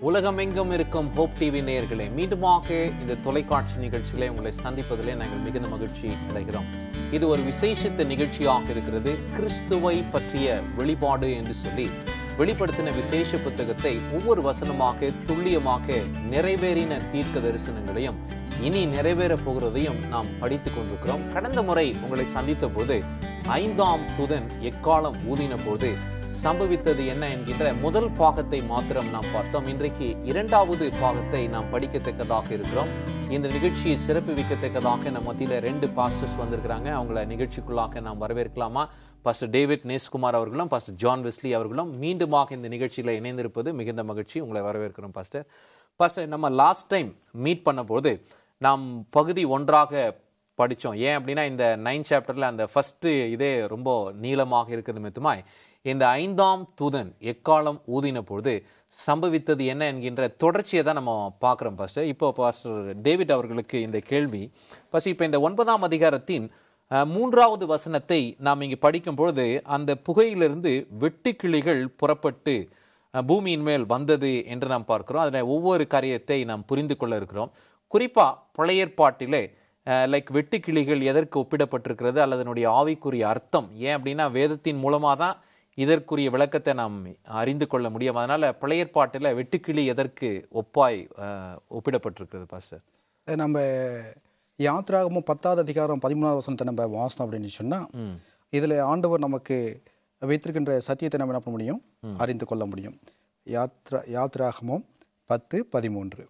உலகமெங்கும் இருக்கும் hope TV நேயர்களே மீண்டுமாக இந்த தொலைக்காட்சி நிகழ்ச்சியிலே உங்களை சந்திப்பதிலே நாங்கள் மிகுந்த மகிழ்ச்சி அடைகிறோம் இது ஒரு விசேஷித்த நிகழ்ச்சியாக இருக்கிறது கிறிஸ்துவை பற்றிய வெளிப்பாடு என்று சொல்லி வெளிப்படுத்தின விசேஷ புத்தகத்தை ஒவ்வொரு வசனமாக துல்லியமாக நிறைவேறின தீர்க்க தரிசனங்களையும் இனி நிறைவேறப் போகிறதையும் நாம் படித்துக் கொண்டிருக்கிறோம் கடந்த முறை உங்களை சந்தித்த போது ஐந்தாம் துதன் எக்காலம் ஊதின போது சம்பவித்தது என்ன என்கின்ற முதல் பாகத்தை மாத்திரம் நாம் பார்த்தோம் இன்றைக்கு இரண்டாவது பாகத்தை நாம் படிக்கத்தக்கதாக இருக்கிறோம் இந்த நிகழ்ச்சியை சிறப்பிக்கத்தக்கதாக நம்ம மத்தியில ரெண்டு பாஸ்டர்ஸ் வந்திருக்கிறாங்க அவங்கள நிகழ்ச்சிக்குள்ளாக நாம் வரவேற்கலாமா பாஸ்டர் டேவிட் நேஸ்குமார் அவர்களும் பாஸ்டர் ஜான் வெஸ்லி அவர்களும் மீண்டுமாக இந்த நிகழ்ச்சியில இணைந்திருப்பது மிகுந்த மகிழ்ச்சி உங்களை வரவேற்கிறோம் பாஸ்டர் பாஸ்டர் நம்ம லாஸ்ட் டைம் மீட் பண்ணும்போது நாம் பகுதி ஒன்றாக படித்தோம் ஏன் அப்படின்னா இந்த நைன் சாப்டரில் அந்த ஃபஸ்ட்டு இதே ரொம்ப நீளமாக இருக்கிறது மெத்துமாய் இந்த ஐந்தாம் தூதன் எக்காலம் ஊதின பொழுது சம்பவித்தது என்ன என்கின்ற தொடர்ச்சியை தான் நம்ம பார்க்குறோம் பாஸ்டர் இப்போ பாஸ்டர் டேவிட் அவர்களுக்கு இந்த கேள்வி ஃபஸ்ட் இப்போ இந்த ஒன்பதாம் அதிகாரத்தின் அஹ், மூன்றாவது வசனத்தை நாம் இங்கே படிக்கும் பொழுது அந்த புகையிலிருந்து வெட்டுக்கிளிகள் புறப்பட்டு அஹ், பூமியின் மேல் வந்தது என்று நாம் பார்க்கிறோம் அதில் ஒவ்வொரு காரியத்தை நாம் புரிந்து கொள்ள இருக்கிறோம் குறிப்பாக பழைய ஏற்பாட்டிலே லைக் வெட்டுக்கிளிகள் எதற்கு ஒப்பிடப்பட்டிருக்கிறது அல்லது அதனுடைய ஆவிக்குரிய அர்த்தம் ஏன் அப்படின்னா வேதத்தின் மூலமாக தான் இதற்குரிய விளக்கத்தை நாம் அறிந்து கொள்ள முடியும் அதனால பழைய ஏற்பாட்டில் வெட்டுக்கிளி எதற்கு ஒப்பாய் அஹ், ஒப்பிடப்பட்டிருக்கிறது பாஸ்டர் நம்ம யாத்ராகமும் பத்தாவது அதிகாரம் பதிமூணாவது வசனத்தை நம்ம வாசனம் அப்படின்னு சொன்னால் இதில் ஆண்டவர் நமக்கு வைத்திருக்கின்ற சத்தியத்தை நம்ம என்ன பண்ண முடியும் அறிந்து கொள்ள முடியும் யாத்ரா யாத்ராகமும் பத்து பதிமூன்று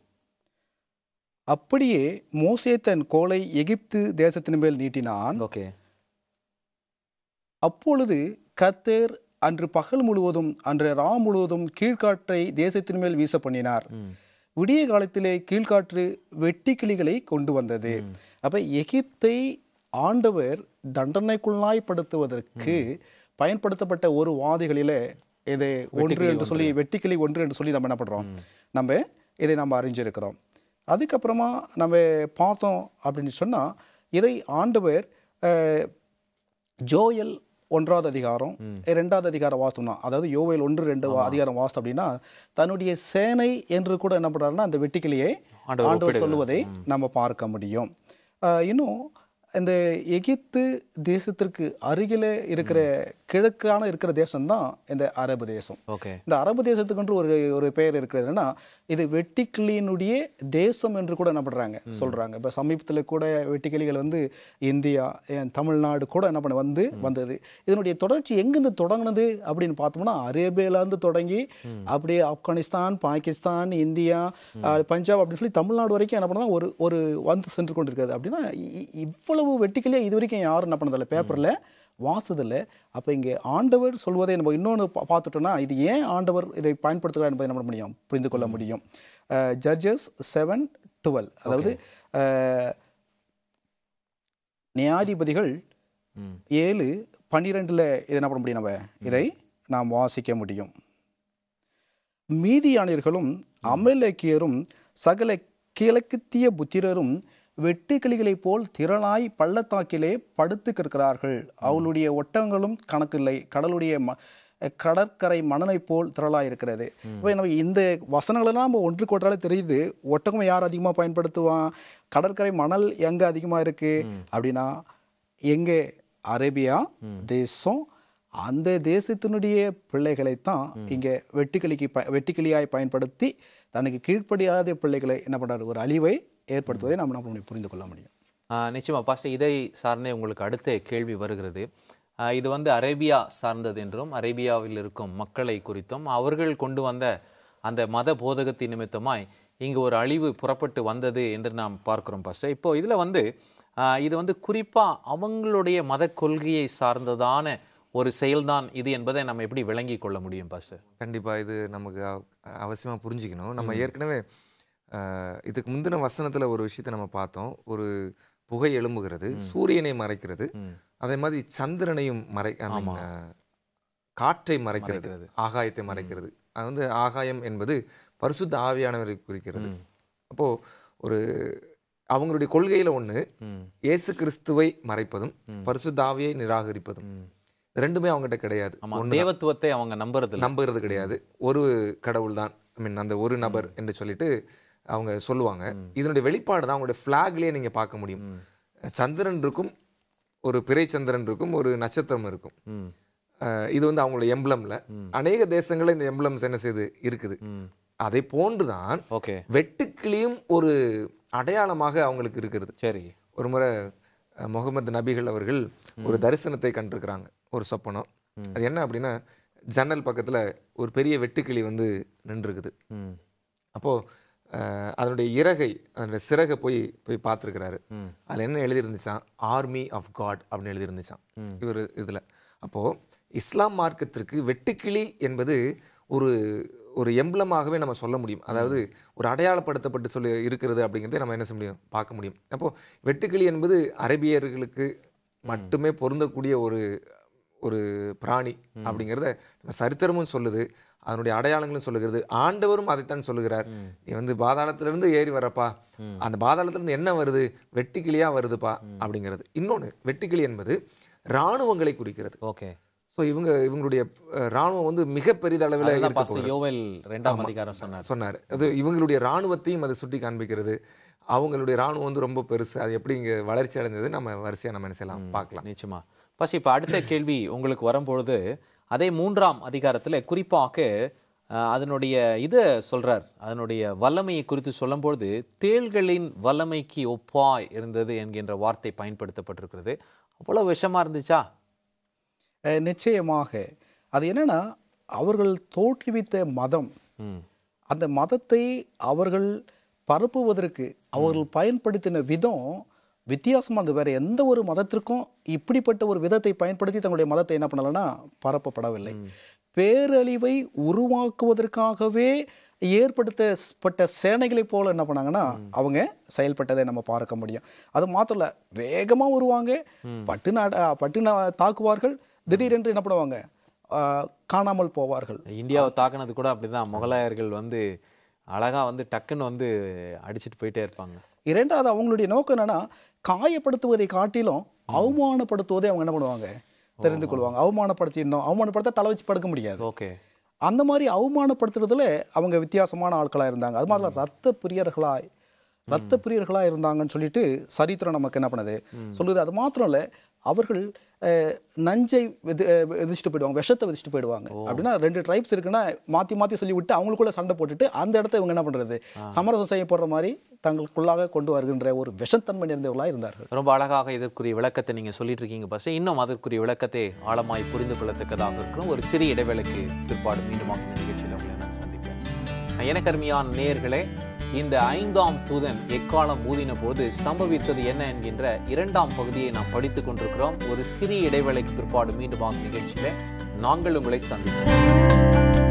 அப்படியே மோசே தன் கோலை எகிப்து தேசத்தின் மேல் நீட்டினான் ஓகே அப்பொழுது கத்தேர் அன்று பகல் முழுவதும் அன்று ரா முழுவதும் கீழ்காற்றை தேசத்தின் மேல் வீச பண்ணினார் விடிய காலத்திலே கீழ்காற்று வெட்டுக்கிளிகளை கொண்டு வந்தது அப்ப எகிப்தை ஆண்டவர் தண்டனைக்குள்ளாய்ப்படுத்துவதற்கு பயன்படுத்தப்பட்ட ஒரு வாதிகளிலே இது ஒன்று என்று சொல்லி வெட்டுக்கிளி ஒன்று என்று சொல்லி நம்ம என்ன பண்றோம் நம்ம இதை நம்ம அறிஞ்சிருக்கிறோம் அதுக்கப்புறமா நம்ம பார்த்தோம் அப்படின்னு சொன்னா இதை ஆண்டவர் அஹ், ஜோயல் ஒன்றாவது அதிகாரம் இரண்டாவது அதிகாரம் வாஸ்தம் அதாவது யோவேல் ஒன்று ரெண்டு வா- அதிகாரம் வாஸ்தம் அப்படின்னா தன்னுடைய சேனை என்று கூட என்ன பண்றாருன்னா அந்த வெட்டுக்கிளியை ஆண்டவர் ஆண்டவர் சொல்லுவதை நம்ம பார்க்க முடியும் ஆஹ் இன்னும் இந்த எகிப்து தேசத்திற்கு அருகிலே இருக்கிற கிழக்கான இருக்கிற தேசம்தான் இந்த அரபு தேசம் ஓகே இந்த அரபு தேசத்துக்கென்று ஒரு ஒரு பெயர் இருக்கிறது என்னன்னா இது வெட்டிக்கிளியினுடைய தேசம் என்று கூட என்ன பண்றாங்க சொல்றாங்க இப்போ சமீபத்தில் கூட வெட்டிக்கிளிகள் வந்து இந்தியா ஏன் தமிழ்நாடு கூட என்ன பண்ண வந்து வந்தது இதனுடைய தொடர்ச்சி எங்கிருந்து தொடங்குனது அப்படின்னு பார்த்தோம்னா அரேபியாலேருந்து தொடங்கி அப்படியே ஆப்கானிஸ்தான் பாகிஸ்தான் இந்தியா அஹ், பஞ்சாப் அப்படின்னு சொல்லி தமிழ்நாடு வரைக்கும் என்ன பண்ணா ஒரு ஒரு வந்து சென்று கொண்டிருக்கிறது அப்படின்னா இ- இ- இவ்வளவு வெட்டிக்கிளியாக இது வரைக்கும் யாரும் என்ன பண்ணதில்லை பேப்பரில் வாசதில்லை அப்போ இங்கே ஆண்டவர் சொல்வதை நம்ம இன்னொன்று பா- பார்த்துட்டோம்னா இது ஏன் ஆண்டவர் இதை பயன்படுத்துகிறார் என்பதை நம்ம முடியும் புரிந்து கொள்ள முடியும் ஜட்ஜஸ் செவன் டுவெல் அதாவது அஹ், நியாயாதிபதிகள் ம். ஏழு பன்னிரெண்டில் இதை என்ன பண்ண முடியும் நம்ம இதை நாம் வாசிக்க முடியும் மீதியானியர்களும் அமலேக்கியரும் சகல கிழக்குத்திய புத்திரரும் வெட்டுக்கிளிகளைப் போல் திரளாய் பள்ளத்தாக்கிலே படுத்து கிடக்கிறார்கள் அவளுடைய ஒட்டகங்களும் கணக்கில்லை கடலுடைய ம கடற்கரை மணலைப் போல் திரளாய் இருக்கிறது இப்போ நம்ம இந்த வசனங்களெல்லாம் நம்ம ஒன்று கோட்டாலே தெரியுது ஒட்டகம் யார் அதிகமாக பயன்படுத்துவான் கடற்கரை மணல் எங்கே அதிகமாக இருக்கு அப்படின்னா எங்கே அரேபியா தேசம் அந்த தேசத்தினுடைய பிள்ளைகளைத்தான் இங்கே வெட்டுக்கிளிக்கு ப வெட்டுக்கிளியாய் பயன்படுத்தி தனக்கு கீழ்ப்படியாத பிள்ளைகளை என்ன பண்றாரு ஒரு அழிவை ஏற்படுத்துவதை நம்ம நம்ம புரிந்து கொள்ள முடியும் ஆஹ் நிச்சயமா பாஸ்டர் இதை சார்ந்தே உங்களுக்கு அடுத்த கேள்வி வருகிறது ஆஹ் இது வந்து அரேபியா சார்ந்தது என்றும் அரேபியாவில் இருக்கும் மக்களை குறித்தும் அவர்கள் கொண்டு வந்த அந்த மத போதகத்தின் நிமித்தமாய் இங்கு ஒரு அழிவு புறப்பட்டு வந்தது என்று நாம் பார்க்கிறோம் பாஸ்டர் இப்போ இதுல வந்து ஆஹ் இது வந்து குறிப்பா அவங்களுடைய மத கொள்கையை சார்ந்ததான ஒரு செயல்தான் இது என்பதை நம்ம எப்படி விளங்கி கொள்ள முடியும் பாஸ்டர் கண்டிப்பா இது நமக்கு அவ- அவசியமா புரிஞ்சுக்கணும் நம்ம ஏற்கனவே அஹ், இதுக்கு முந்தின வசனத்துல ஒரு விஷயத்தை நம்ம பார்த்தோம் ஒரு புகை எழும்புகிறது சூரியனை மறைக்கிறது அதே மாதிரி சந்திரனையும் மறை I mean, அஹ், காற்றை மறைக்கிறது மறைக்கிறது. ஆகாயத்தை மறைக்கிறது அது வந்து ஆகாயம் என்பது பரிசுத்த ஆவியானவரை குறிக்கிறது அப்போ ஒரு அவங்களுடைய கொள்கையில ஒண்ணு இயேசு கிறிஸ்துவை மறைப்பதும் பரிசுத்த ஆவியை நிராகரிப்பதும் ரெண்டுமே அவங்ககிட்ட கிடையாது ஆமா தேவத்துவத்தை அவங்க நம்புறது இல்ல. நம்புறது கிடையாது ஒரு கடவுள் தான் ஐ மீன் அந்த ஒரு நபர் என்று சொல்லிட்டு அவங்க சொல்லுவாங்க இதனுடைய வெளிப்பாடு தான் அவங்களுடைய ஃப்ளாக்லேயே நீங்க பார்க்க முடியும் சந்திரன் இருக்கும் ஒரு பிறை சந்திரன் இருக்கும் ஒரு நட்சத்திரம் இருக்கும் ம் அஹ் இது வந்து அவங்களோட எம்பளம்ல அநேக தேசங்கள்ல இந்த எம்பளம்ஸ் என்ன செய்யுது இருக்குது ம் அதை போன்றுதான் ஓகே வெட்டுக்கிளியும் ஒரு அடையாளமாக அவங்களுக்கு இருக்கிறது சரி ஒரு முறை அஹ், முகமது நபிகள் அவர்கள் ஒரு தரிசனத்தை கண்டிருக்கிறாங்க ஒரு சொப்பனம் அது என்ன அப்படின்னா ஜன்னல் பக்கத்துல ஒரு பெரிய வெட்டுக்கிளி வந்து நின்றுருக்குது ம் அப்போது அதனுடைய இறகை அதனுடைய சிறகை போய் போய் பார்த்துருக்கிறாரு ம். அதில் என்ன எழுதியிருந்துச்சான் ஆர்மி ஆஃப் காட் அப்படின்னு எழுதியிருந்துச்சான் இவர் இதில் அப்போது இஸ்லாம் மார்க்கத்திற்கு வெட்டுக்கிளி என்பது ஒரு ஒரு எம்பளமாகவே நம்ம சொல்ல முடியும் அதாவது ஒரு அடையாளப்படுத்தப்பட்டு சொல்லி இருக்கிறது அப்படிங்கிறதை நம்ம என்ன செய்ய முடியும் பார்க்க முடியும் அப்போது வெட்டுக்கிளி என்பது அரபியர்களுக்கு மட்டுமே பொருந்தக்கூடிய ஒரு ஒரு பிராணி அப்படிங்கிறத நம்ம சரித்திரமும் சொல்லுது அதனுடைய அடையாளங்களும் சொல்லுகிறது ஆண்டவரும் அதைத்தான் சொல்லுகிறார் நீ வந்து பாதாளத்திலிருந்து ஏறி வரப்பா அந்த பாதாளத்திலிருந்து என்ன வருது வெட்டுக்கிளியா வருதுப்பா அப்படிங்கிறது இன்னொன்று வெட்டுக்கிளி என்பது இராணுவங்களை குறிக்கிறது ஓகே ஸோ இவங்க இவங்களுடைய அஹ், இராணுவம் வந்து மிக பெரிதளவில் அதுதான் இருக்க பாஸ்டர் யோவேல் ரெண்டாம் அதிகாரம் சொன்னார் சொன்னார் அது இவங்களுடைய இராணுவத்தையும் அதை சுட்டி காண்பிக்கிறது அவங்களுடைய இராணுவம் வந்து ரொம்ப பெருசு அது எப்படி இங்கே வளர்ச்சி அடைந்தது நம்ம வரிசையாக நம்ம என்ன செய்யலாம் பார்க்கலாம் நிச்சயமா பஸ் இப்போ அடுத்த கேள்வி உங்களுக்கு வரும்பொழுது அதே மூன்றாம் அதிகாரத்துல குறிப்பாக அஹ், அதனுடைய இதை சொல்றார் அதனுடைய வல்லமையை குறித்து சொல்லும்பொழுது தேள்களின் வல்லமைக்கு ஒப்பாய் இருந்தது என்கின்ற வார்த்தை பயன்படுத்தப்பட்டிருக்கிறது அவ்வளவு விஷமா இருந்துச்சா அஹ் நிச்சயமாக அது என்னன்னா அவர்கள் தோற்றுவித்த மதம் ம் அந்த மதத்தை அவர்கள் பரப்புவதற்கு அவர்கள் பயன்படுத்தின விதம் வித்தியாசமானது வேற எந்த ஒரு மதத்திற்கும் இப்படிப்பட்ட ஒரு விதத்தை பயன்படுத்தி தங்களுடைய மதத்தை என்ன பண்ணலைன்னா பரப்பப்படவில்லை பேரழிவை உருவாக்குவதற்காகவே ஏற்படுத்தப்பட்ட சேனைகளைப் போல என்ன பண்ணாங்கன்னா அவங்க செயல்பட்டதை நம்ம பார்க்க முடியும் அது மாத்திரம் இல்ல வேகமா வருவாங்க பட்டு நாட பட்டு நா- தாக்குவார்கள் திடீரென்று என்ன பண்ணுவாங்க ஆஹ், காணாமல் போவார்கள் இந்தியாவை தாக்குனது கூட அப்படிதான் முகலாயர்கள் வந்து அழகா வந்து டக்குன்னு வந்து அடிச்சிட்டு போயிட்டே இருப்பாங்க இரண்டாவது அவங்களுடைய நோக்கம் என்னன்னா காயப்படுத்துவதை காட்டிலும் அவமானப்படுத்துவதை அவங்க என்ன பண்ணுவாங்க தெரிந்து கொள்வாங்க அவமானப்படுத்திடணும் அவமானப்படுத்த தலை வச்சு படுக்க முடியாது ஓகே அந்த மாதிரி அவமானப்படுத்துறதுல அவங்க வித்தியாசமான ஆட்களா இருந்தாங்க அது மாதிரி ரத்த பிரியர்களாய் ரத்த பிரியர்களாக இருந்தாங்கன்னு சொல்லிட்டு சரித்திரம் நமக்கு என்ன பண்ணுது சொல்லுது அது மாத்திரம் இல்லை அவர்கள் அஹ், நஞ்சை விதி அஹ், விதிச்சுட்டு போயிடுவாங்க விஷத்தை விதிச்சுட்டு போயிடுவாங்க அப்படின்னா ரெண்டு ட்ரைப்ஸ் இருக்குன்னா மாற்றி மாற்றி சொல்லி விட்டு அவங்களுக்குள்ள சண்டை போட்டுட்டு அந்த இடத்த இவங்க என்ன பண்ணுறது சமரசம் செய்யப்படுற மாதிரி தங்களுக்குள்ளாக கொண்டு வருகின்ற ஒரு விஷத்தன்மை நிறைந்தவர்களாக இருந்தார்கள் ரொம்ப அழகாக இதற்குரிய விளக்கத்தை நீங்க சொல்லிட்டு இருக்கீங்க பஸ் இன்னும் அதற்குரிய விளக்கத்தை ஆழமாய் புரிந்து கொள்ளத்தக்கதாக இருக்கும் ஒரு சிறிய இடைவேளைக்கு பிற்பாடு மீண்டும் இந்த நிகழ்ச்சியில் உங்களை நான் சந்திப்பேன் எனக்கு அருமையான நேயர்களே இந்த ஐந்தாம் தூதன் எக்காலம் ஊதின போது சம்பவித்தது என்ன என்கின்ற இரண்டாம் பகுதியை நாம் படித்துக் கொண்டிருக்கிறோம் ஒரு சிறிய இடைவேளைக்கு பிற்பாடு மீண்டும் நிகழ்ச்சியில நாங்கள் உங்களை சந்திப்போம்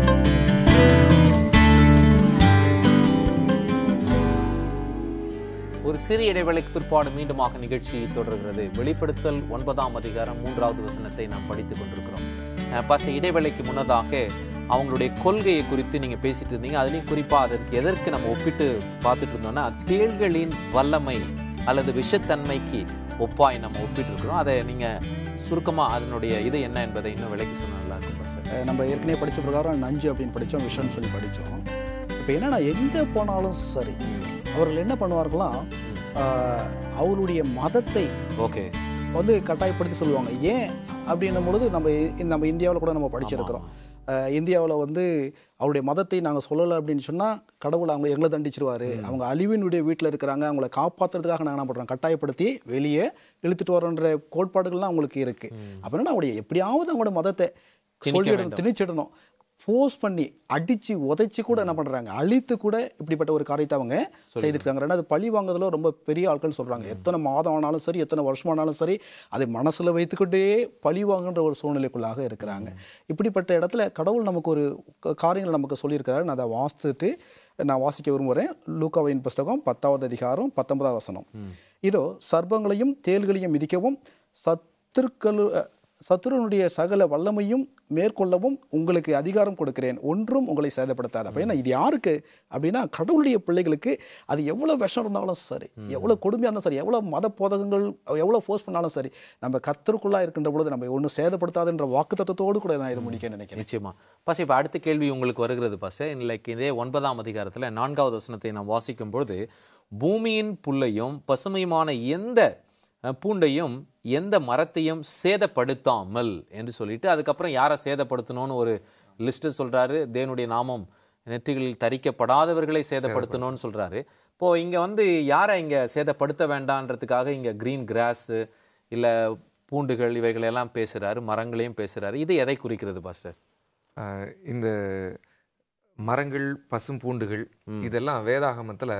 ஒரு சிறிய இடைவேளைக்கு பிற்பாடு மீண்டுமாக நிகழ்ச்சி தொடர்கிறது வெளிப்படுத்தல் ஒன்பதாம் அதிகாரம் மூன்றாவது வசனத்தை நாம் படித்துக் கொண்டிருக்கிறோம் அஹ் பாச இடைவேளைக்கு முன்னதாக அவங்களுடைய கொள்கையை குறித்து நீங்க பேசிட்டு இருந்தீங்க அதுலயும் குறிப்பா அதற்கு எதற்கு நம்ம ஒப்பிட்டு பார்த்துட்டு இருந்தோம்னா தேள்களின் வல்லமை அல்லது விஷத்தன்மைக்கு ஒப்பாய் நம்ம ஒப்பிட்டு இருக்கிறோம் அதை நீங்க சுருக்கமா அதனுடைய இது என்ன என்பதை இன்னும் விலைக்கு சொன்னா நல்லா இருக்கும் பாஸ்டர் அஹ் நம்ம ஏற்கனவே படிச்ச பிரகாரம் நஞ்சு அப்படின்னு படித்தோம் விஷம்னு சொல்லி படித்தோம் இப்போ என்னன்னா எங்கே போனாலும் சரி அவர்கள் என்ன பண்ணுவார்களாம் ஆஹ், அவருடைய மதத்தை ஓகே வந்து கட்டாயப்படுத்தி சொல்லுவாங்க ஏன் அப்படின்னும் பொழுது நம்ம இ- நம்ம இந்தியாவில் கூட நம்ம படிச்சிருக்கிறோம் இந்தியாவில் வந்து அவருடைய மதத்தை நாங்கள் சொல்லலை அப்படின்னு சொன்னால் கடவுள் அவங்க எங்களை தண்டிச்சிருவாரு அவங்க அழிவினுடைய வீட்டில் இருக்கிறாங்க அவங்கள காப்பாற்றுறதுக்காக நாங்கள் என்ன பண்ணுறோம் கட்டாயப்படுத்தி வெளியே இழுத்துட்டு வரோன்ற கோட்பாடுகள்லாம் அவங்களுக்கு இருக்குது அப்படின்னா அவங்களுடைய எப்படியாவது அவங்களோட மதத்தை சொல்லிடணும் திணிச்சிடணும் ஃபோர்ஸ் பண்ணி அடிச்சு உதைச்சு கூட என்ன பண்றாங்க அழித்து கூட இப்படிப்பட்ட ஒரு காரியத்தை அவங்க செய்திருக்காங்க ரெண்டாவது பழி வாங்குறதுல ரொம்ப பெரிய ஆட்கள் சொல்றாங்க எத்தனை மாதம் ஆனாலும் சரி எத்தனை வருஷம் ஆனாலும் சரி அதை மனசுல வைத்துக்கிட்டே பழி வாங்குன்ற ஒரு சூழ்நிலைக்குள்ளாக இருக்கிறாங்க இப்படிப்பட்ட இடத்துல கடவுள் நமக்கு ஒரு க- காரியங்களை நமக்கு சொல்லியிருக்கிறாரு நான் அதை வாசித்துட்டு நான் வாசிக்க விரும்புகிறேன் லூக்காவின் புஸ்தகம் பத்தாவது அதிகாரம் பத்தொன்பதாவது வசனம் இதோ சர்ப்பங்களையும் தேள்களையும் மிதிக்கவும் சத்துருக்கள் சத்துருனுடைய சகல வல்லமையும் மேற்கொள்ளவும் உங்களுக்கு அதிகாரம் கொடுக்கிறேன் ஒன்றும் உங்களை சேதப்படுத்தாது அப்ப ஏன்னா இது யாருக்கு அப்படின்னா கடவுளுடைய பிள்ளைகளுக்கு அது எவ்வளோ விஷம் இருந்தாலும் சரி எவ்வளோ கொடுமையாக இருந்தாலும் சரி எவ்வளோ மத போதகங்கள் எவ்வளோ ஃபோர்ஸ் பண்ணாலும் சரி நம்ம கத்தருக்குள்ளாக இருக்கின்ற பொழுது நம்ம ஒன்றும் சேதப்படுத்தாதுன்ற வாக்குத்தத்தத்தோடு கூட நான் இதை முடிக்க நினைக்கிறேன் நிச்சயமா பாஸ் இப்போ அடுத்த கேள்வி உங்களுக்கு வருகிறது பாஸ் லைக் இதே ஒன்பதாம் அதிகாரத்துல நான்காவது வசனத்தை நாம் வாசிக்கும் பொழுது பூமியின் புல்லையும் பசுமையுமான எந்த அஹ், பூண்டையும் எந்த மரத்தையும் சேதப்படுத்தாமல் என்று சொல்லிட்டு அதுக்கப்புறம் யாரை சேதப்படுத்தணும்னு ஒரு லிஸ்ட் சொல்றாரு தேவனுடைய நாமம் நெற்றிகளில் தரிக்கப்படாதவர்களை சேதப்படுத்தணும்னு சொல்றாரு இப்போ இங்க வந்து யாரை இங்க சேதப்படுத்த வேண்டான்றதுக்காக இங்க கிரீன் கிராஸ் இல்ல பூண்டுகள் இவைகள் எல்லாம் பேசுறாரு மரங்களையும் பேசுறாரு இது எதை குறிக்கிறது பாஸ்டர் ஆஹ் இந்த மரங்கள் பசும் பூண்டுகள் இதெல்லாம் வேதாகமத்தில்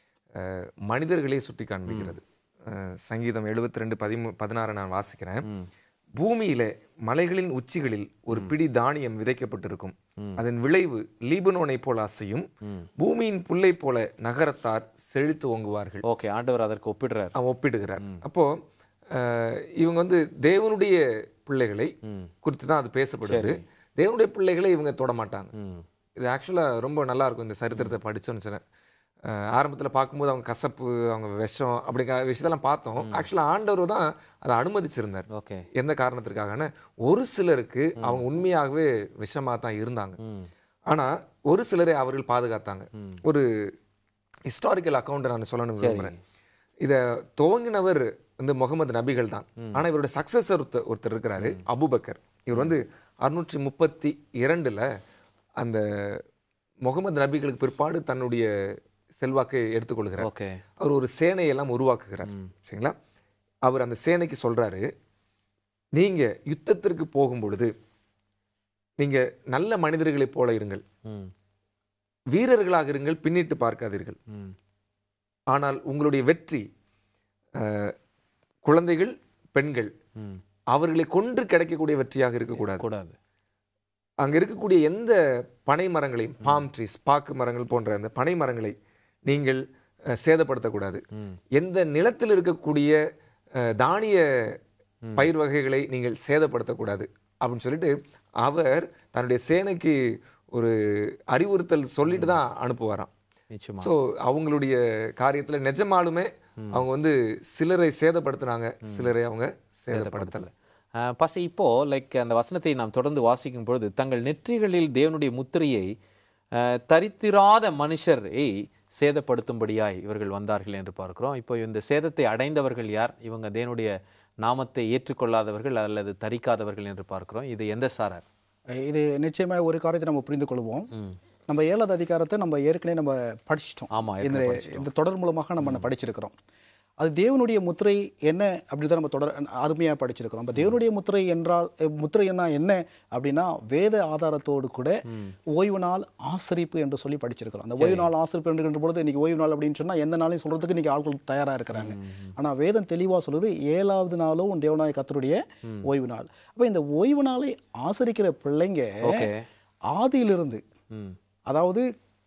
மனிதர்களே சுட்டி காண்பிக்கிறது ஆஹ் சங்கீதம் எழுபத்தி ரெண்டு பதிமூ பதினாறு நான் வாசிக்கிறேன் பூமியிலே மலைகளின் உச்சிகளில் ஒரு பிடி தானியம் விதைக்கப்பட்டிருக்கும் அதன் விளைவு லீபனோனை போல அசையும் பூமியின் புல்லை போல நகரத்தார் செழித்து ஓங்குவார்கள் ஓகே ஆண்டவர் அதற்கு ஒப்பிடுறார் அவன் ஒப்பிடுகிறார் அப்போ அஹ், இவங்க வந்து தேவனுடைய பிள்ளைகளை குறித்து தான் அது பேசப்படுது தேவனுடைய பிள்ளைகளை இவங்க தொட மாட்டாங்க இது ஆக்சுவலாக ரொம்ப நல்லா இருக்கும் இந்த சரித்திரத்தை படிச்சோன்னு சில ஆரம்பத்தில் பார்க்கும்போது அவங்க கசப்பு அவங்க விஷம் அப்படிங்கிற விஷயத்தெல்லாம் பார்த்தோம் ஆக்சுவலாக ஆண்டவர் தான் அதை அனுமதிச்சிருந்தார் ஓகே எந்த காரணத்திற்காகன்னு ஒரு சிலருக்கு அவங்க உண்மையாகவே விஷமா தான் இருந்தாங்க ஆனா ஒரு சிலரை அவர்கள் பாதுகாத்தாங்க ஒரு ஹிஸ்டாரிக்கல் அக்கௌண்ட் நான் சொல்லணும் விரும்புறேன் இத துவங்கினவர் வந்து முகமது நபிகள் தான் ஆனா இவரோட சக்சஸர் ஒருத்தர் ஒருத்தர் இருக்கிறாரு அபூபக்கர் இவர் வந்து அறுநூற்றி முப்பத்தி இரண்டுல அந்த முகமது நபிகளுக்கு பிற்பாடு தன்னுடைய செல்வாக்கை எடுத்துக்கொள்கிறார் ஓகே அவர் ஒரு சேனையை எல்லாம் உருவாக்குகிறார் சரிங்களா அவர் அந்த சேனைக்கு சொல்றாரு நீங்க யுத்தத்திற்கு போகும் பொழுது நீங்க நல்ல மனிதர்களைப் போல இருங்கள் ம் வீரர்களாக இருங்கள் பின்னிட்டு பார்க்காதீர்கள் ம் ஆனால் உங்களுடைய வெற்றி அஹ், குழந்தைகள் பெண்கள் ம் அவர்களை கொன்று கிடைக்கக்கூடிய வெற்றியாக இருக்கக்கூடாது கூடாது அங்க இருக்கக்கூடிய எந்த பனை மரங்களையும் பாம் ட்ரீஸ் பாக்கு மரங்கள் போன்ற அந்த பனை மரங்களை நீங்கள் அஹ், சேதப்படுத்தக்கூடாது ம் எந்த நிலத்தில் இருக்கக்கூடிய அஹ், தானிய பயிர் வகைகளை நீங்கள் சேதப்படுத்தக்கூடாது அப்படின்னு சொல்லிட்டு அவர் தன்னுடைய சேனைக்கு ஒரு அறிவுறுத்தல் சொல்லிட்டு தான் அனுப்புவாராம் நிச்சயமா ஸோ அவங்களுடைய காரியத்துல நிஜமாலுமே அவங்க வந்து சிலரை சேதப்படுத்துனாங்க சிலரை அவங்க சேதப்படுத்தல அஹ், பசி இப்போ லைக் அந்த வசனத்தை நாம் தொடர்ந்து வாசிக்கும் பொழுது தங்கள் நெற்றிகளில் தேவனுடைய முத்திரையை அஹ், தரித்திராத மனுஷரை சேதப்படுத்தும்படியாய் இவர்கள் வந்தார்கள் என்று பார்க்கிறோம் இப்போ இந்த சேதத்தை அடைந்தவர்கள் யார் இவங்க தேவனுடைய நாமத்தை ஏற்றுக்கொள்ளாதவர்கள் அல்லது தரிக்காதவர்கள் என்று பார்க்கிறோம் இது எந்த சாரார் இது நிச்சயமாக ஒரு காரியத்தை நம்ம புரிந்து கொள்வோம் நம்ம ஏழாவது அதிகாரத்தை நம்ம ஏற்கனவே நம்ம படிச்சிட்டோம் ஆமா, இந்த ஏற்கனவே இந்த தொடர் மூலமாக நம்ம படிச்சிருக்கிறோம் அது தேவனுடைய முத்திரை என்ன அப்படி தான் நம்ம தொடர் அருமையாக படிச்சிருக்கிறோம் அப்போ தேவனுடைய முத்திரை என்றால் அஹ், முத்திரை என்ன என்ன அப்படின்னா வேத ஆதாரத்தோடு கூட ஓய்வு நாள் ஆசரிப்பு என்று சொல்லி படிச்சிருக்கிறோம் அந்த ஓய்வு நாள் ஆசரிப்பு என்கின்ற பொழுது இன்னைக்கு ஓய்வு நாள் அப்படின்னு சொன்னால் எந்த நாளையும் சொல்றதுக்கு இன்னைக்கு ஆட்கள் தயாராக இருக்கிறாங்க ஆனால் வேதம் தெளிவாக சொல்லுது ஏழாவது நாளும் உன் தேவநாய கத்தருடைய ஓய்வு நாள் அப்போ இந்த ஓய்வு நாளை ஆசரிக்கிற பிள்ளைங்க ஓகே ஆதியிலிருந்து ம் அதாவது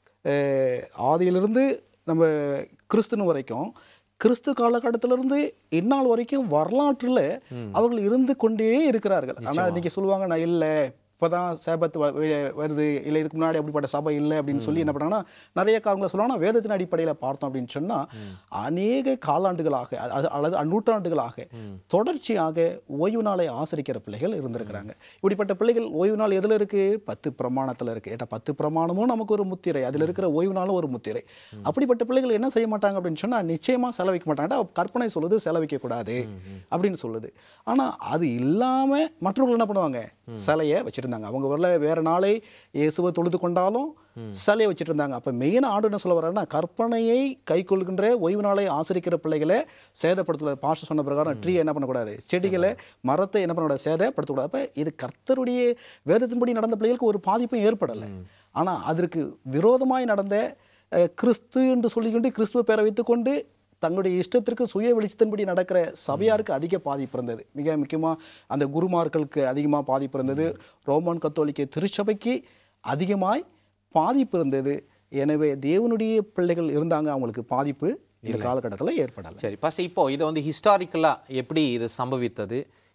அஹ், ஆதியிலிருந்து நம்ம கிறிஸ்துன்னு வரைக்கும் கிறிஸ்து காலகட்டத்திலிருந்து இந்நாள் வரைக்கும் வரலாற்றில் அவர்கள் இருந்து கொண்டே இருக்கிறார்கள் ஆனால் இன்னைக்கு சொல்லுவாங்க நான் இல்லை இப்போதான் சேபத்து வ- வெ- வருது இல்லை இதுக்கு முன்னாடி அப்படிப்பட்ட சபை இல்லை அப்படின்னு சொல்லி என்ன பண்ணாங்கன்னா நிறைய காரணங்களை சொல்லுவாங்க ஆனா வேதத்தின் அடிப்படையில் பார்த்தோம் அப்படின்னு சொன்னால் அநேக காலாண்டுகளாக அது- அல்லது நூற்றாண்டுகளாக தொடர்ச்சியாக ஓய்வு நாளை ஆசரிக்கிற பிள்ளைகள் இருந்திருக்கிறாங்க இப்படிப்பட்ட பிள்ளைகள் ஓய்வு நாள் எதில் இருக்கு பத்து பிரமாணத்தில் இருக்கு ஏட்டா பத்து பிரமாணமும் நமக்கு ஒரு முத்திரை அதில் இருக்கிற ஓய்வு நாளும் ஒரு முத்திரை அப்படிப்பட்ட பிள்ளைகள் என்ன செய்ய மாட்டாங்க அப்படின்னு சொன்னால் நிச்சயமாக செலவிக்க மாட்டாங்க ஏட்டா கற்பனை சொல்லுது செலவிக்க கூடாது அப்படின்னு சொல்லுது ஆனால் அது இல்லாமல் மற்றவர்கள் என்ன பண்ணுவாங்க சிலையை வச்சுருந்தாங்க அவங்க வரல வேற நாளை இயேசுவை தொழுது கொண்டாலும் சிலையை வச்சுட்டு இருந்தாங்க அப்போ மெயினாக ஆண்டு என்ன சொல்ல வர்றாருன்னா கற்பனையை கை கொள்கின்ற ஓய்வு நாளை ஆசரிக்கிற பிள்ளைகளை சேதப்படுத்தல பாஷ சொன்ன பிரகாரம் ட்ரீ என்ன பண்ணக்கூடாது செடிகளை மரத்தை என்ன பண்ணக்கூடாது சேதப்படுத்தக்கூடாது அப்போ இது கர்த்தருடைய வேதத்தின்படி நடந்த பிள்ளைகளுக்கு ஒரு பாதிப்பும் ஏற்படலை ஆனால் அதற்கு விரோதமாய் நடந்த அஹ், கிறிஸ்து என்று சொல்லிக்கொண்டு கிறிஸ்துவ பேரை வைத்துக்கொண்டு தங்களுடைய இஷ்டத்திற்கு சுய வெளிச்சத்தின்படி நடக்கிற சபையாருக்கு அதிக பாதிப்பு இருந்தது மிக முக்கியமாக அந்த குருமார்களுக்கு அதிகமாக பாதிப்பு இருந்தது ரோமன் கத்தோலிக்க திருச்சபைக்கு அதிகமாய் பாதிப்பு இருந்தது எனவே தேவனுடைய பிள்ளைகள் இருந்தாங்க அவங்களுக்கு பாதிப்பு இந்த காலகட்டத்தில் ஏற்படலை சரி பாஸ் இப்போ இதை வந்து ஹிஸ்டாரிக்கலாக எப்படி இது சம்பவித்தது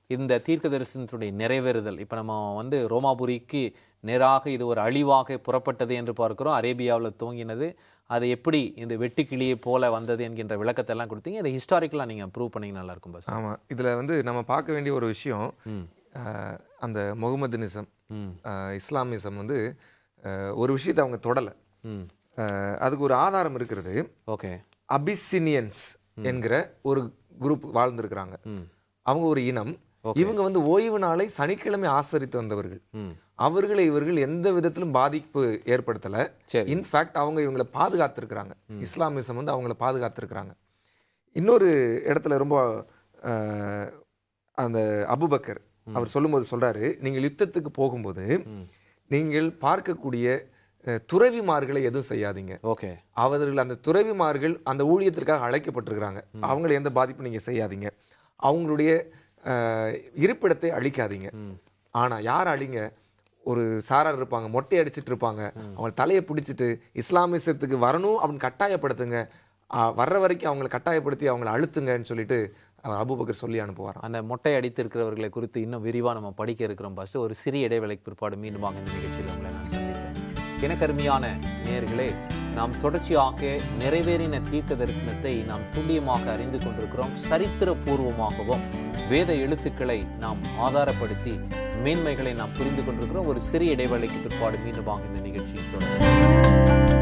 இந்த தீர்க்க தரிசனத்தினுடைய நிறைவேறுதல் இப்போ நம்ம வந்து ரோமாபுரிக்கு நேராக இது ஒரு அழிவாக புறப்பட்டது என்று பார்க்கிறோம் அரேபியாவில் துவங்கினது அது எப்படி இந்த வெட்டுக்கிளியை போல வந்தது என்கின்ற விளக்கத்தை எல்லாம் கொடுத்தீங்க இதை ஹிஸ்டாரிக்கலாக நீங்கள் ப்ரூவ் பண்ணீங்க நல்லா இருக்கும் பஸ் ஆமாம் இதில் வந்து நம்ம பார்க்க வேண்டிய ஒரு விஷயம் அஹ், அந்த முகமதுனிசம் அஹ், இஸ்லாமிசம் வந்து அஹ், ஒரு விஷயத்தை அவங்க தொடலை ம் அதுக்கு ஒரு ஆதாரம் இருக்கிறது ஓகே அபிசினியன்ஸ் என்கிற ஒரு குரூப் வாழ்ந்திருக்கிறாங்க அவங்க ஒரு இனம் இவங்க வந்து ஓய்வு நாளை சனிக்கிழமை ஆசரித்து வந்தவர்கள் அவர்களை இவர்கள் எந்த விதத்திலும் பாதிப்பு ஏற்படுத்தல சரி. இன்ஃபேக்ட் அவங்க இவங்களை பாதுகாத்திருக்கிறாங்க இஸ்லாமிசம் வந்து அவங்கள பாதுகாத்திருக்கிறாங்க இன்னொரு இடத்துல ரொம்ப அஹ், அந்த அபுபக்கர் அவர் சொல்லும்போது சொல்றாரு நீங்கள் யுத்தத்துக்கு போகும்போது நீங்கள் பார்க்கக்கூடிய அஹ், துறவிமார்களை எதுவும் செய்யாதீங்க ஓகே அவர்கள் அந்த துறவிமார்கள் அந்த ஊழியத்திற்காக அழைக்கப்பட்டிருக்கிறாங்க அவங்களை எந்த பாதிப்பும் நீங்க செய்யாதீங்க அவங்களுடைய அஹ், இருப்பிடத்தை அழிக்காதீங்க ஆனா யார் அழிங்க ஒரு சாரார் இருப்பாங்க மொட்டை அடிச்சிட்டு இருப்பாங்க அவங்க தலையை பிடிச்சிட்டு இஸ்லாமிசத்துக்கு வரணும் அப்படின்னு கட்டாயப்படுத்துங்க அஹ், வர்ற வரைக்கும் அவங்களை கட்டாயப்படுத்தி அவங்களை அழுத்துங்கன்னு சொல்லிட்டு அவர் அபூபக்கர் சொல்லி அனுப்புவாராம் அந்த மொட்டை அடித்திருக்கிறவர்களை குறித்து இன்னும் விரிவாக நம்ம படிக்க இருக்கிறோம் ஃபஸ்ட்டு ஒரு சிறிய இடைவேளைக்கு பிற்பாடு மீண்டுமாக இந்த நிகழ்ச்சியில் உங்களை நான் சந்திப்பேன் எனக்கு அருமையான நேயர்களே நாம் தொடர்ச்சியாக நிறைவேறின தீர்க்க தரிசனத்தை நாம் துல்லியமாக அறிந்து கொண்டிருக்கிறோம் சரித்திர பூர்வமாகவும் வேத எழுத்துக்களை நாம் ஆதாரப்படுத்தி மேன்மைகளை நாம் புரிந்து கொண்டிருக்கிறோம் ஒரு சிறிய இடைவேளைக்கு பிற்பாடு மீண்டுமாக இந்த நிகழ்ச்சியை தொடரும்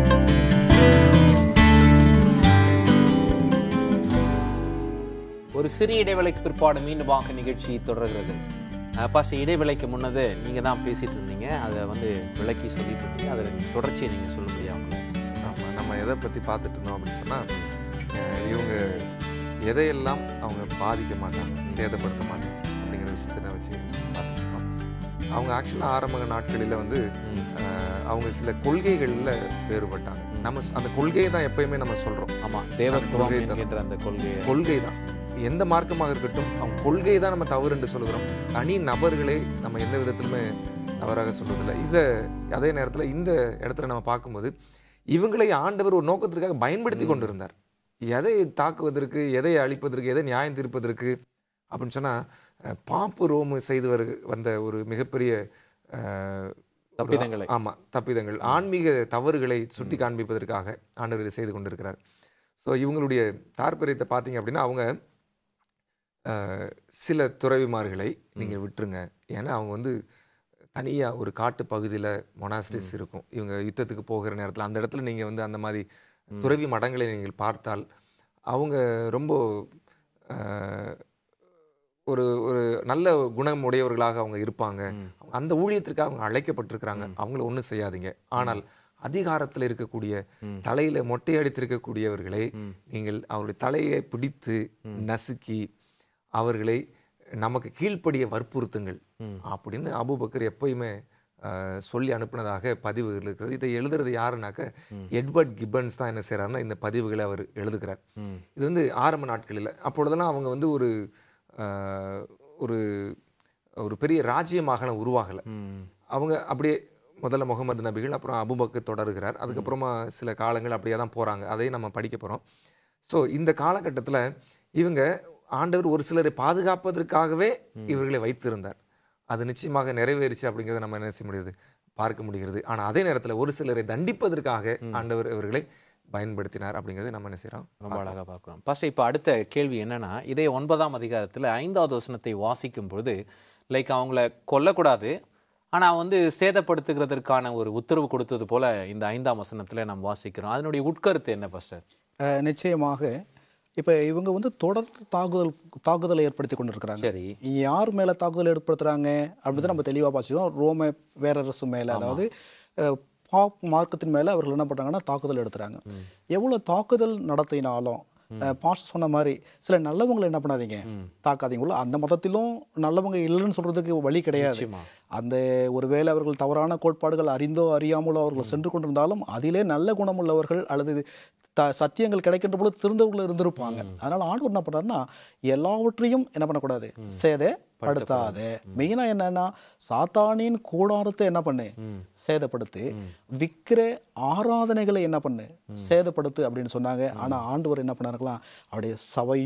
ஒரு சிறிய இடைவேளைக்கு பிற்பாடு மீண்டுமாக நிகழ்ச்சி தொடர்கிறது பாச இடைவேளைக்கு முன்னது நீங்க தான் பேசிட்டு இருந்தீங்க அதை வந்து விளக்கி சொல்லிட்டு இருந்தீங்க அதில் தொடர்ச்சியை நீங்க சொல்ல முடியாமல் ஆமா நம்ம எதை பற்றி பார்த்துட்டு இருந்தோம் அப்படின்னு சொன்னால் இவங்க எதையெல்லாம் அவங்க பாதிக்க மாட்டாங்க சேதப்படுத்த மாட்டாங்க அப்படிங்கிற விஷயத்தை வச்சு பார்த்துட்டு இருந்தோம் அவங்க ஆக்சுவலாக ஆரம்ப நாட்களில் வந்து அஹ், அவங்க சில கொள்கைகளில் வேறுபட்டாங்க நம்ம சொ- அந்த கொள்கையை தான் எப்பயுமே நம்ம சொல்கிறோம் ஆமா தேவத்துவம் கொள்கை தான். என்கின்ற அந்த கொள்கையை கொள்கை தான் எந்த மார்க்கமாக இருக்கட்டும் அவங்க கொள்கை தான் நம்ம தவறு என்று சொல்லுகிறோம் தனி நபர்களை நம்ம எந்த விதத்திலுமே தவறாக சொல்றதில்லை இதை அதே நேரத்தில் இந்த இடத்துல நம்ம பார்க்கும்போது இவங்களை ஆண்டவர் ஒரு நோக்கத்திற்காக பயன்படுத்தி கொண்டிருந்தார் எதை தாக்குவதற்கு எதை அழிப்பதற்கு எதை நியாயம் தீர்ப்பதற்கு அப்படின்னு சொன்னா அஹ், பாப்பு ரோமு செய்து வரு வந்த ஒரு மிகப்பெரிய அஹ், ஒரு- தப்பிதங்களை. ஆமா தப்பிதங்கள் ஆன்மீக தவறுகளை சுட்டி காண்பிப்பதற்காக ஆண்டவர் இதை செய்து கொண்டிருக்கிறார் ஸோ இவங்களுடைய தாற்பயத்தை பார்த்தீங்க அப்படின்னா அவங்க அஹ், சில துறவிமார்களை நீங்கள் விட்டுருங்க ஏன்னா அவங்க வந்து தனியாக ஒரு காட்டு பகுதியில் மொனாஸ்டிஸ் இருக்கும் இவங்க யுத்தத்துக்கு போகிற நேரத்தில் அந்த இடத்துல நீங்கள் வந்து அந்த மாதிரி துறவி மடங்களை நீங்கள் பார்த்தால் அவங்க ரொம்ப அஹ், ஒரு ஒரு நல்ல குணம் உடையவர்களாக அவங்க இருப்பாங்க அந்த ஊழியத்திற்காக அவங்க அழைக்கப்பட்டிருக்கிறாங்க அவங்கள ஒன்றும் செய்யாதீங்க ஆனால் அதிகாரத்தில் இருக்கக்கூடிய தலையில மொட்டை அடித்திருக்கக்கூடியவர்களை நீங்கள் அவருடைய தலையை பிடித்து நசுக்கி அவர்களை நமக்கு கீழ்ப்படிய வற்புறுத்துங்கள் அப்படின்னு அபூபக்கர் எப்பயுமே அஹ், சொல்லி அனுப்புனதாக பதிவுகள் இருக்கிறது இதை எழுதுறது யாருனாக்க எட்வர்ட் கிப்பன்ஸ் தான் என்ன செய்றாருன்னா இந்த பதிவுகளை அவர் எழுதுகிறார் இது வந்து ஆரம்ப நாட்களில் அப்பொழுதெல்லாம் அவங்க வந்து ஒரு அஹ், ஒரு ஒரு பெரிய ராஜ்யமாக உருவாகலை அவங்க அப்படியே முதல்ல முகமது நபிகள் அப்புறம் அபுபக்கர் தொடருகிறார் அதுக்கப்புறமா சில காலங்கள் அப்படியே தான் போகிறாங்க அதையும் நம்ம படிக்க போகிறோம் ஸோ இந்த காலகட்டத்தில் இவங்க ஆண்டவர் ஒரு சிலரை பாதுகாப்பதற்காகவே இவர்களை வைத்திருந்தார் அது நிச்சயமாக நிறைவேறிச்சு அப்படிங்கிறத நம்ம என்ன செய்ய முடியுது பார்க்க முடிகிறது ஆனால் அதே நேரத்தில் ஒரு சிலரை தண்டிப்பதற்காக ஆண்டவர் இவர்களை பயன்படுத்தினார் அப்படிங்கிறத நம்ம என்ன செய்கிறோம் ரொம்ப அழகா பார்க்குறோம் ஃபர்ஸ்ட் இப்போ அடுத்த கேள்வி என்னன்னா இதே ஒன்பதாம் அதிகாரத்துல ஐந்தாவது வசனத்தை வாசிக்கும் பொழுது லைக் அவங்கள கொல்லக்கூடாது ஆனா வந்து சேதப்படுத்துகிறதற்கான ஒரு உத்தரவு கொடுத்தது போல இந்த ஐந்தாம் வசனத்துல நாம் வாசிக்கிறோம் அதனுடைய உட்கருத்து என்ன பாஸ்டர் அஹ், நிச்சயமாக இப்போ இவங்க வந்து தொடர்ந்து தாக்குதல் தாக்குதலை ஏற்படுத்தி கொண்டிருக்கிறாங்க சரி யார் மேலே தாக்குதல் ஏற்படுத்துறாங்க அப்படின்னு நம்ம தெளிவாக பார்த்துக்கோம் ரோம பேரரசு மேலே அதாவது அஹ், பாப் மார்க்கத்தின் மேலே அவர்கள் என்ன பண்ணுறாங்கன்னா தாக்குதல் எடுத்துறாங்க எவ்வளோ தாக்குதல் நடத்தினாலும் பாஸ்டர் சொன்ன மாதிரி சில நல்லவங்களை என்ன பண்ணாதீங்க தாக்காதீங்களோ அந்த மதத்திலும் நல்லவங்க இல்லைன்னு சொல்றதுக்கு வழி கிடையாது நிச்சயமா. அந்த ஒருவேளை அவர்கள் தவறான கோட்பாடுகள் அறிந்தோ அறியாமலோ அவர்கள் சென்று கொண்டிருந்தாலும் அதிலே நல்ல குணமுள்ளவர்கள் அல்லது த சத்தியங்கள் கிடைக்கின்ற பொழுது திருந்தவர்கள் இருந்திருப்பாங்க அதனால ஆண்டவர் என்ன பண்றாருன்னா எல்லாவற்றையும் என்ன பண்ணக்கூடாது சேதப்படுத்தாத மெயினா என்னன்னா சாத்தானின் கூடாரத்தை என்ன பண்ணு சேதப்படுத்து விக்கிர ஆராதனைகளை என்ன பண்ணு சேதப்படுத்து அப்படின்னு சொன்னாங்க ஆனா ஆண்டவர் என்ன பண்ணாருக்கலாம் அவருடைய சபையும்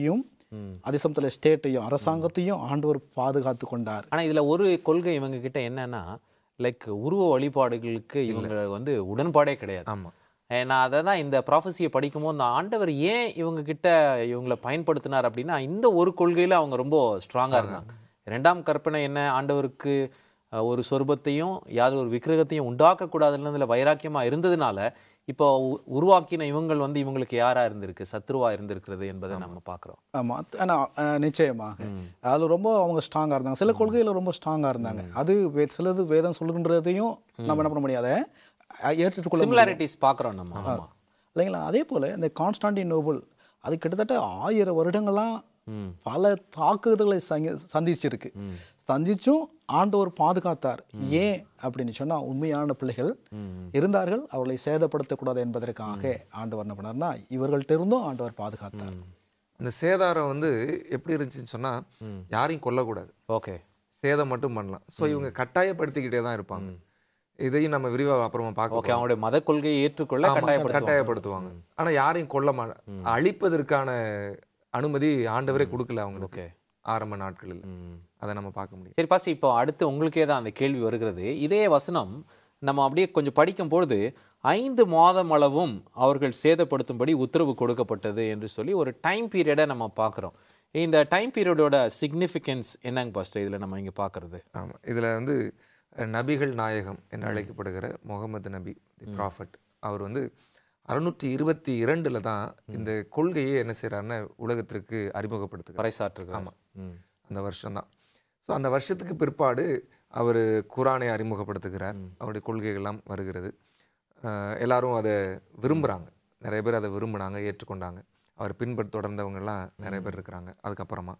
அதே சமயத்தில் ஸ்டேட்டையும் அரசாங்கத்தையும் ஆண்டவர் பாதுகாத்து கொண்டார் ஆனா இதுல ஒரு கொள்கை இவங்க கிட்ட என்னன்னா லைக் உருவ வழிபாடுகளுக்கு இவங்க வந்து உடன்பாடே கிடையாது ஆமா ஏ, நான் அதை தான் இந்த ப்ராஃபஸியை படிக்கும்போது இந்த ஆண்டவர் ஏன் இவங்க கிட்ட இவங்களை பயன்படுத்தினார் அப்படின்னா இந்த ஒரு கொள்கையில அவங்க ரொம்ப ஸ்ட்ராங்கா இருந்தாங்க இரண்டாம் கற்பனை என்ன ஆண்டவருக்கு அஹ், ஒரு சொர்பத்தையும் யார் ஒரு விக்கிரகத்தையும் உண்டாக்க கூடாதுன்றதுல வைராக்கியமா இருந்ததுனால இப்போ உ- உருவாக்கின இவங்கள் வந்து இவங்களுக்கு யாரா இருந்திருக்கு சத்ருவா இருந்திருக்கிறது என்பதை நம்ம பார்க்குறோம் ஆமாம் ஆனால் நிச்சயமாக அதில் ரொம்ப அவங்க ஸ்ட்ராங்காக இருந்தாங்க சில கொள்கையில் ரொம்ப ஸ்ட்ராங்காக இருந்தாங்க அது வே- சிலது வேதம் சொல்லுகின்றதையும் நம்ம என்ன பண்ண முடியாத ஏற்றுக்கொள்ள முடியாது. சிமிலாரிட்டிஸ் பார்க்குறோம் நம்ம ஆமா இல்லைங்களா அதே போல் இந்த கான்ஸ்டாண்டின் நோபல் அது கிட்டத்தட்ட ஆயிரம் வருடங்களாம் பல தாக்குதல்களை சங்கி சந்திச்சிருக்கு சந்திச்சும் ஆண்டவர் பாதுகாத்தார் ஏன் அப்படின்னு சொன்னா உண்மையான பிள்ளைகள் இருந்தார்கள் அவர்களை சேதப்படுத்தக்கூடாது என்பதற்காக ஆண்டவர் என்ன பண்ணார்னா இவர்கள்ட்ட இருந்தும் ஆண்டவர் பாதுகாத்தார் அந்த சேதாரம் வந்து எப்படி இருந்துச்சுன்னு சொன்னா யாரையும் கொல்லக்கூடாது ஓகே சேதம் மட்டும் பண்ணலாம் ஸோ இவங்க கட்டாயப்படுத்திக்கிட்டே தான் இருப்பாங்க இதையும் நம்ம விரிவாக அப்புறமா பார்க்க ஓகே அவங்களுடைய மத கொள்கையை ஏற்றுக்கொள்ள ஆமா, கட்டாயப்படுத்த கட்டாயப்படுத்துவாங்க ஆனா யாரையும் கொல்ல மா அழிப்பதற்கான அனுமதி ஆண்டவரே கொடுக்கல அவங்களுக்கு ஓகே ஆரம்ப நாட்களில் அதை நம்ம பார்க்க முடியும் சரி பாசி இப்போ அடுத்து உங்களுக்கே தான் அந்த கேள்வி வருகிறது இதே வசனம் நம்ம அப்படியே கொஞ்சம் படிக்கும் பொழுது ஐந்து மாதம் அளவும் அவர்கள் சேதப்படுத்தும்படி உத்தரவு கொடுக்கப்பட்டது என்று சொல்லி ஒரு டைம் பீரியடை நம்ம பார்க்குறோம் இந்த டைம் பீரியடோட சிக்னிஃபிகன்ஸ் என்னங்க பாஸ்டர் இதில் நம்ம இங்கே பார்க்குறது ஆமா இதுல வந்து அஹ், நபிகள் நாயகம் என்று அழைக்கப்படுகிற முகமது நபி தி ப்ராஃபட் அவர் வந்து அறுநூற்றி இருபத்தி இரண்டுல தான் இந்த கொள்கையை என்ன செய்றாருன்னா உலகத்திற்கு அறிமுகப்படுத்துகிறார் பறைசாற்றுகிறார் ஆமா அந்த வருஷம்தான் ஸோ அந்த வருஷத்துக்கு பிற்பாடு அவர் குரானை அறிமுகப்படுத்துகிறார் அவருடைய கொள்கைகள்லாம் வருகிறது அஹ் எல்லாரும் அதை விரும்புகிறாங்க நிறைய பேர் அதை விரும்புனாங்க ஏற்றுக்கொண்டாங்க அவர் பின்பற்ற தொடர்ந்தவங்கெல்லாம் நிறைய பேர் இருக்கிறாங்க அதுக்கப்புறமா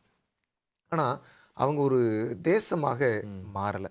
ஆனால் அவங்க ஒரு தேசமாக மாறலை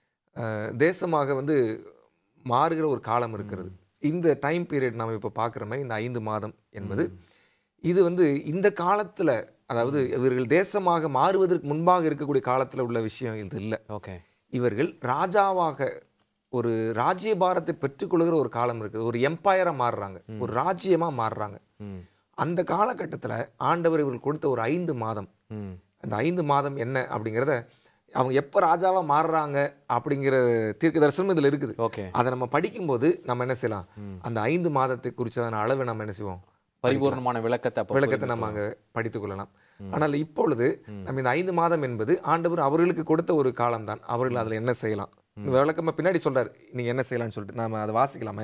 தேசமாக வந்து மாறுகிற ஒரு காலம் இருக்கிறது இந்த டைம் பீரியட் நம்ம இப்போ பார்க்குற மாதிரி இந்த ஐந்து மாதம் என்பது இது வந்து இந்த காலத்தில் அதாவது இவர்கள் தேசமாக மாறுவதற்கு முன்பாக இருக்கக்கூடிய காலத்தில் உள்ள விஷயம் இது இல்லை ஓகே இவர்கள் ராஜாவாக ஒரு ராஜ்யபாரத்தை பெற்றுக்கொள்கிற ஒரு காலம் இருக்குது ஒரு எம்பையரா மாறுறாங்க ஒரு ராஜ்யமா மாறுறாங்க அந்த காலகட்டத்துல ஆண்டவர் இவர்கள் கொடுத்த ஒரு ஐந்து மாதம் அந்த ஐந்து மாதம் என்ன அப்படிங்கிறத அவங்க எப்போ ராஜாவா மாறுறாங்க அப்படிங்கிற தீர்க்க தரிசனம் இதுல இருக்குது ஓகே அதை நம்ம படிக்கும்போது நம்ம என்ன செய்யலாம் அந்த ஐந்து மாதத்தை குறிச்சதான அளவை நம்ம என்ன செய்வோம் பரிபூர்ணமான விளக்கத்தை அப்போ விளக்கத்தை நம்ம அங்க படித்துக் கொள்ளலாம் ஆனால் இப்பொழுது நம்ம இந்த ஐந்து மாதம் என்பது ஆண்டவர் அவர்களுக்கு கொடுத்த ஒரு காலம்தான் அவர்கள் அதுல என்ன செய்யலாம் விளக்கமா பின்னாடி சொல்றாரு நீங்க என்ன செய்யலாம்னு சொல்லிட்டு நாம அதை வாசிக்கலாமே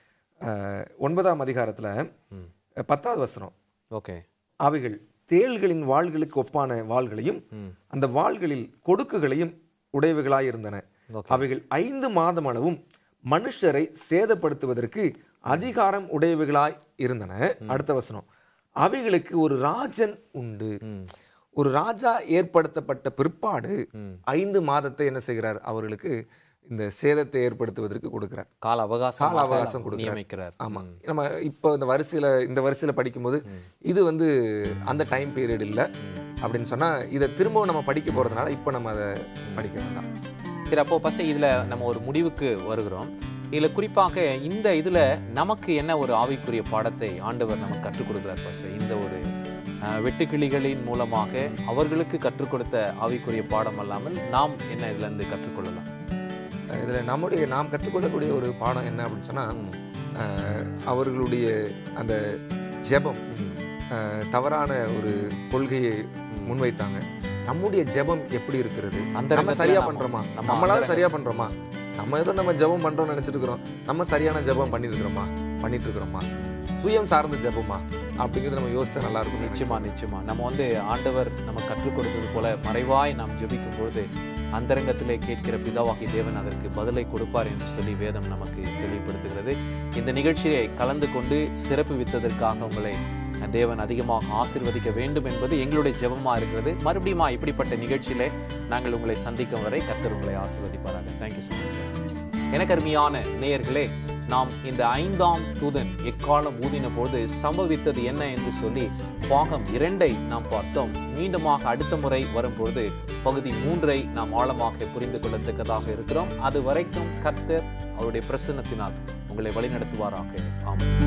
அஹ், ஒன்பதாம் அதிகாரத்துல பத்தாவது வசனம் ஓகே அவைகள் தேள்களின் வாள்களுக்கு ஒப்பான வாள்களையும் அந்த வாள்களில் கொடுக்குகளையும் உடையவைகளாய் இருந்தன Okay. அவைகள் ஐந்து மாதம் அளவும் மனுஷரை சேதப்படுத்துவதற்கு அதிகாரம் உடையவைகளாய் இருந்தன அடுத்த வசனம் அவைகளுக்கு ஒரு ராஜன் உண்டு ஒரு ராஜா ஏற்படுத்தப்பட்ட பிற்பாடு ஐந்து மாதத்தை என்ன செய்கிறார் அவர்களுக்கு இந்த சேதத்தை ஏற்படுத்துவதற்கு கொடுக்கிறார் கால அவகாசம் கால அவகாசம் கொடுக்கிறார். நியமிக்கிறார் ஆமா நம்ம இப்போ இந்த வரிசையில இந்த வரிசையில படிக்கும்போது இது வந்து அந்த டைம் பீரியட் இல்ல அப்படின்னு சொன்னா இதை திரும்பவும் நம்ம படிக்க போறதுனால இப்போ நம்ம அதை படிக்க வேண்டாம் சரி அப்போ ஃபஸ்ட்டு இதில் நம்ம ஒரு முடிவுக்கு வருகிறோம் இதில் குறிப்பாக இந்த இதில் நமக்கு என்ன ஒரு ஆவிக்குரிய பாடத்தை ஆண்டவர் நமக்கு கற்றுக் கொடுக்கிறார் ஃபஸ்ட்டு இந்த ஒரு அஹ், வெட்டுக்கிளிகளின் மூலமாக அவர்களுக்கு கற்றுக் கொடுத்த ஆவிக்குரிய பாடம் அல்லாமல் நாம் என்ன இதுலேருந்து கற்றுக்கொள்ளலாம் இதுல நம்முடைய நாம் கற்றுக்கொள்ளக்கூடிய ஒரு பாடம் என்ன அப்படின்னு சொன்னா அஹ், அவர்களுடைய அந்த ஜெபம் அஹ், தவறான ஒரு கொள்கையை முன்வைத்தாங்க நம்முடைய ஜெபம் எப்படி இருக்கிறது அந்த நம்ம இடத்துல சரியா நாம- பண்றோமா நம்ம நம்மளால அந்த சரியா பண்றோமா நம்ம ஏதோ நம்ம ஜெபம் பண்றோம்னு நினைச்சிட்டு இருக்கிறோம் நம்ம சரியான ஜெபம் பண்ணிட்டு இருக்கிறோமா பண்ணிட்டு இருக்கிறோமா சுயம் சார்ந்த ஜெபமா அப்படிங்கிறது நம்ம யோசிச்சா நல்லா இருக்கும் நிச்சயமா நிச்சயமா நம்ம வந்து ஆண்டவர் நம்ம கற்றுக் கொடுத்தது போல மறைவாய் நாம் ஜெபிக்கும் பொழுது அந்தரங்கத்திலே கேட்கிற பிதாவாகி தேவன் அதற்கு பதிலை கொடுப்பார் என்று சொல்லி வேதம் நமக்கு தெளிவுபடுத்துகிறது இந்த நிகழ்ச்சியை கலந்து கொண்டு சிறப்பு வித்ததற்காக உங்களை தேவன் அதிகமாக ஆசீர்வதிக்க வேண்டும் என்பது எங்களுடைய ஜெபமா இருக்கிறது மறுபடியும் இப்படிப்பட்ட நிகழ்ச்சியிலே நாங்கள் உங்களை சந்திக்கும் வரை கர்த்தர் உங்களை ஆசீர்வதிப்பாராக தேங்க்யூ ஸோ மச் எனக்கு அருமையான நேயர்களே நாம் இந்த ஐந்தாம் தூதன் எக்காலம் ஊதின பொழுது சம்பவித்தது என்ன என்று சொல்லி பாகம் இரண்டை நாம் பார்த்தோம் மீண்டுமாக அடுத்த முறை வரும்பொழுது பகுதி மூன்றை நாம் ஆழமாக புரிந்து கொள்ளத்தக்கதாக இருக்கிறோம் அது வரைக்கும் கர்த்தர் அவருடைய பிரசன்னத்தினால் உங்களை வழிநடத்துவாராக ஆமாம்